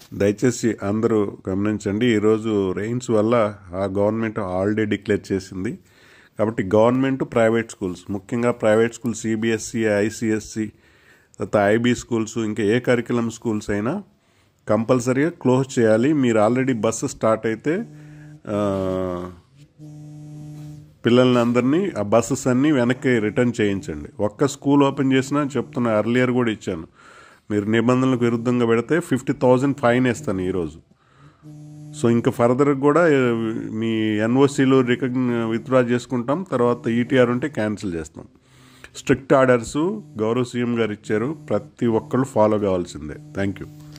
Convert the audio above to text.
దయచేసి అందరూ గమనించండి ఈరోజు రెయిన్స్ వల్ల ఆ గవర్నమెంట్ హాలిడే డిక్లేర్ చేసింది కాబట్టి గవర్నమెంట్ ప్రైవేట్ స్కూల్స్ ముఖ్యంగా ప్రైవేట్ స్కూల్స్ సిబిఎస్సి ఐసిఎస్సి తర్వాత ఐబీ స్కూల్స్ ఇంకా ఏ కరికులం స్కూల్స్ అయినా కంపల్సరీగా క్లోజ్ చేయాలి మీరు ఆల్రెడీ బస్సు స్టార్ట్ అయితే ఆ, పిల్లల్ని అందరినీ ఆ బస్సెస్ అన్నీ వెనక్కి రిటర్న్ చేయించండి ఒక్క స్కూల్ ఓపెన్ చేసినా చెప్తున్నా అర్లియర్ కూడా ఇచ్చాను మీరు నిబంధనలకు విరుద్ధంగా పెడితే ఫిఫ్టీ థౌజండ్ ఫైన్ వేస్తాను ఈరోజు సో ఇంకా ఫర్దర్ కూడా ఏ, మీ ఎన్ఓసీలు రికగ్ని విత్డ్రా చేసుకుంటాం తర్వాత ఈటీఆర్ ఉంటే క్యాన్సిల్ చేస్తాం స్ట్రిక్ట్ ఆర్డర్స్ గౌరవ సీఎం గారు ఇచ్చారు ప్రతి ఒక్కళ్ళు ఫాలో కావాల్సిందే థ్యాంక్ యూ